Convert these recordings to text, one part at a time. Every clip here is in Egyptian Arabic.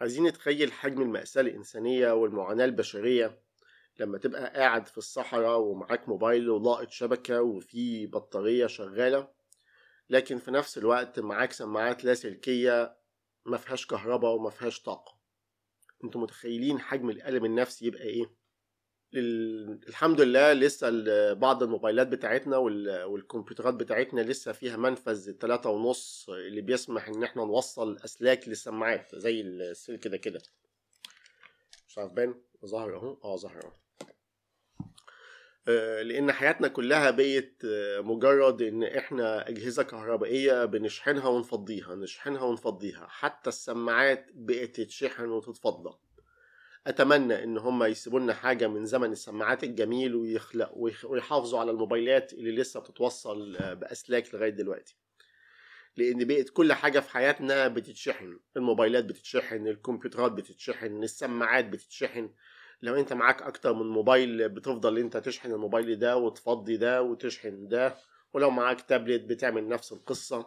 عايزين نتخيل حجم المأساة الإنسانية والمعاناة البشرية لما تبقى قاعد في الصحراء ومعاك موبايل ولاقط شبكة وفي بطارية شغالة لكن في نفس الوقت معاك سماعات لاسلكية ما فيهاش كهرباء وما فيهاش طاقة انتوا متخيلين حجم الألم النفسي يبقى ايه الحمد لله لسه بعض الموبايلات بتاعتنا والكمبيوترات بتاعتنا لسه فيها منفذ تلاتة ونص اللي بيسمح ان احنا نوصل اسلاك للسماعات زي السلك ده كده مش عارف باين ظهر اهو اه ظهر اهو آه، لان حياتنا كلها بقت آه، مجرد ان احنا اجهزه كهربائيه بنشحنها ونفضيها نشحنها ونفضيها حتى السماعات بقت تتشحن وتتفضى اتمنى ان هم يسيبوا لنا حاجه من زمن السماعات الجميل ويخلق ويحافظوا على الموبايلات اللي لسه بتتوصل آه، باسلاك لغايه دلوقتي لان بقت كل حاجه في حياتنا بتتشحن الموبايلات بتتشحن الكمبيوترات بتتشحن السماعات بتتشحن لو انت معاك اكتر من موبايل بتفضل انت تشحن الموبايل ده وتفضي ده وتشحن ده ولو معاك تابلت بتعمل نفس القصة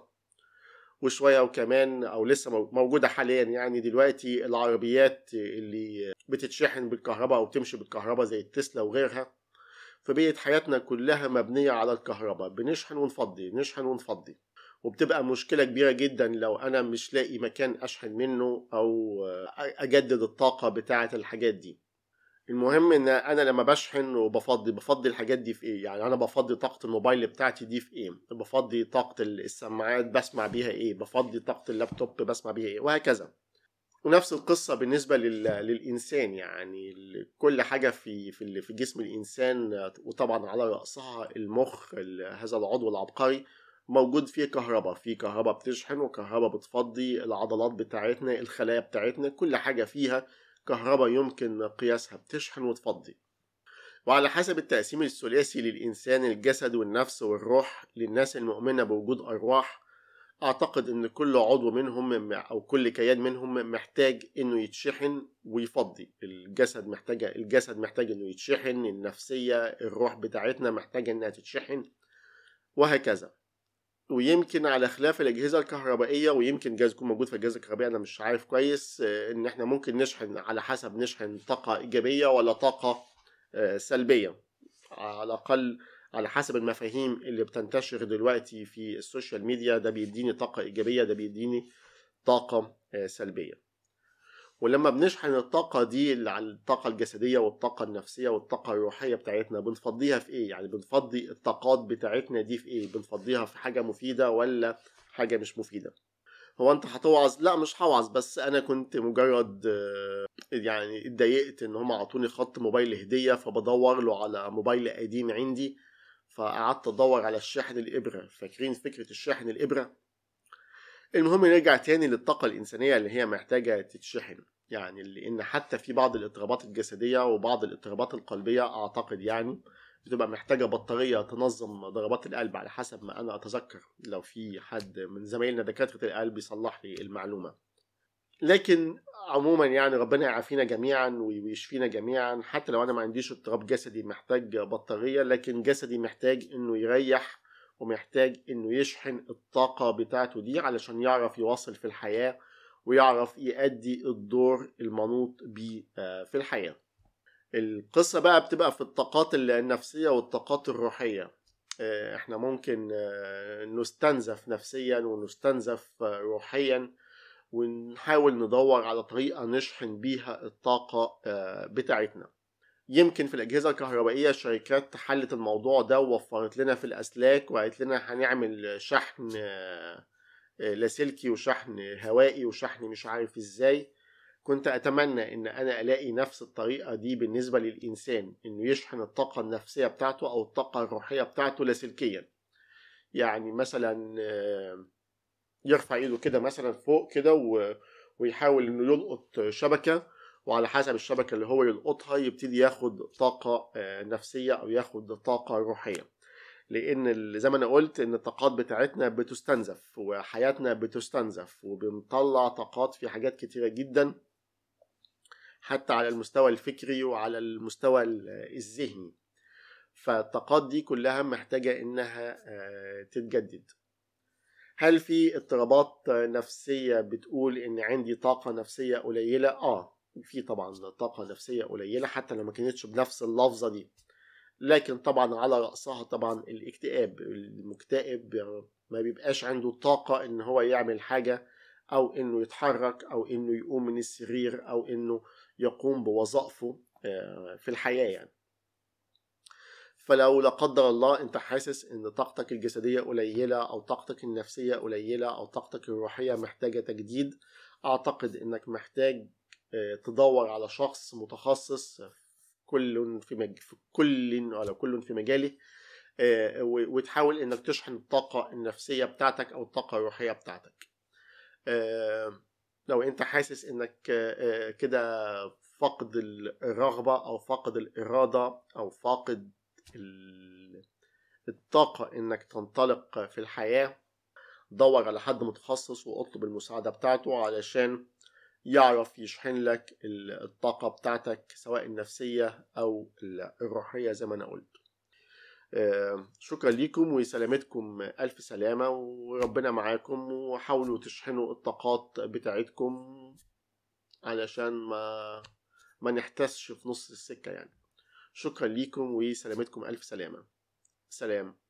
وشوية وكمان او لسه موجودة حاليا يعني دلوقتي العربيات اللي بتتشحن بالكهرباء او تمشي بالكهرباء زي التسلا وغيرها فبقت حياتنا كلها مبنية على الكهرباء بنشحن ونفضي نشحن ونفضي وبتبقى مشكلة كبيرة جدا لو أنا مش لاقي مكان أشحن منه أو أجدد الطاقة بتاعة الحاجات دي المهم ان انا لما بشحن وبفضي بفضي الحاجات دي في ايه يعني انا بفضي طاقه الموبايل بتاعتي دي في ايه بفضي طاقه السماعات بسمع بيها ايه بفضي طاقه اللابتوب بسمع بيها ايه وهكذا ونفس القصه بالنسبه لل... للانسان يعني كل حاجه في في في جسم الانسان وطبعا على راسها المخ هذا العضو العبقري موجود فيه كهرباء في كهرباء بتشحن وكهرباء بتفضي العضلات بتاعتنا الخلايا بتاعتنا كل حاجه فيها كهرباء يمكن قياسها بتشحن وتفضي وعلى حسب التقسيم الثلاثي للإنسان الجسد والنفس والروح للناس المؤمنة بوجود أرواح أعتقد إن كل عضو منهم أو كل كيان منهم محتاج إنه يتشحن ويفضي الجسد محتاجة الجسد محتاج إنه يتشحن النفسية الروح بتاعتنا محتاجة إنها تتشحن وهكذا ويمكن على خلاف الاجهزه الكهربائيه ويمكن جهاز يكون موجود في الاجهزه الكهربائيه انا مش عارف كويس آه، ان احنا ممكن نشحن على حسب نشحن طاقه ايجابيه ولا طاقه آه، سلبيه على الاقل على حسب المفاهيم اللي بتنتشر دلوقتي في السوشيال ميديا ده بيديني طاقه ايجابيه ده بيديني طاقه آه، سلبيه ولما بنشحن الطاقة دي على الطاقة الجسدية والطاقة النفسية والطاقة الروحية بتاعتنا بنفضيها في ايه؟ يعني بنفضي الطاقات بتاعتنا دي في ايه؟ بنفضيها في حاجة مفيدة ولا حاجة مش مفيدة؟ هو انت هتوعظ؟ لا مش هوعظ بس انا كنت مجرد آه، يعني اتضايقت ان هم اعطوني خط موبايل هدية فبدور له على موبايل قديم عندي فقعدت ادور على الشاحن الابرة فاكرين فكرة الشاحن الابرة؟ المهم نرجع تاني للطاقة الإنسانية اللي هي محتاجة تتشحن يعني لأن حتى في بعض الاضطرابات الجسدية وبعض الاضطرابات القلبية أعتقد يعني بتبقى محتاجة بطارية تنظم ضربات القلب على حسب ما أنا أتذكر لو في حد من زمايلنا دكاترة القلب يصلح لي المعلومة لكن عموما يعني ربنا يعافينا جميعا ويشفينا جميعا حتى لو أنا ما عنديش اضطراب جسدي محتاج بطارية لكن جسدي محتاج إنه يريح ومحتاج انه يشحن الطاقة بتاعته دي علشان يعرف يواصل في الحياة ويعرف يأدي الدور المنوط بيه آه، في الحياة القصة بقى بتبقى في الطاقات النفسية والطاقات الروحية آه، احنا ممكن آه، نستنزف نفسيا ونستنزف روحيا ونحاول ندور على طريقة نشحن بيها الطاقة بتاعتنا يمكن في الأجهزة الكهربائية الشركات حلت الموضوع ده ووفرت لنا في الأسلاك وقالت لنا هنعمل شحن آه، لاسلكي وشحن هوائي وشحن مش عارف ازاي كنت أتمنى إن أنا ألاقي نفس الطريقة دي بالنسبة للإنسان إنه يشحن الطاقة النفسية بتاعته أو الطاقة الروحية بتاعته لاسلكيا يعني مثلا آه، يرفع ايده كده مثلا فوق كده ويحاول انه يلقط شبكه وعلى حسب الشبكة اللي هو يلقطها يبتدي ياخد طاقة آه، نفسية أو ياخد طاقة روحية لأن زي ما أنا قلت إن الطاقات بتاعتنا بتستنزف وحياتنا بتستنزف وبنطلع طاقات في حاجات كتيرة جدا حتى على المستوى الفكري وعلى المستوى الذهني فالطاقات دي كلها محتاجة إنها آه، تتجدد هل في اضطرابات نفسية بتقول إن عندي طاقة نفسية قليلة؟ آه في طبعا طاقة نفسية قليلة حتى لو ما كانتش بنفس اللفظة دي لكن طبعا على رأسها طبعا الاكتئاب المكتئب ما بيبقاش عنده طاقة إن هو يعمل حاجة أو إنه يتحرك أو إنه يقوم من السرير أو إنه يقوم بوظائفه آه، في الحياة يعني فلو لا قدر الله انت حاسس ان طاقتك الجسدية قليلة او طاقتك النفسية قليلة او طاقتك الروحية محتاجة تجديد اعتقد انك محتاج آه، تدور على شخص متخصص كل في مج... في كل ولا كل في مجاله آه، وتحاول انك تشحن الطاقة النفسية بتاعتك او الطاقة الروحية بتاعتك آه، لو انت حاسس انك كده فقد الرغبة او فقد الارادة او فاقد الطاقة انك تنطلق في الحياة دور على حد متخصص واطلب المساعدة بتاعته علشان يعرف يشحن لك الطاقة بتاعتك سواء النفسية أو الروحية زي ما أنا قلت آه، شكرا ليكم وسلامتكم ألف سلامة وربنا معاكم وحاولوا تشحنوا الطاقات بتاعتكم علشان ما ما نحتسش في نص السكة يعني شكرا ليكم وسلامتكم ألف سلامة سلام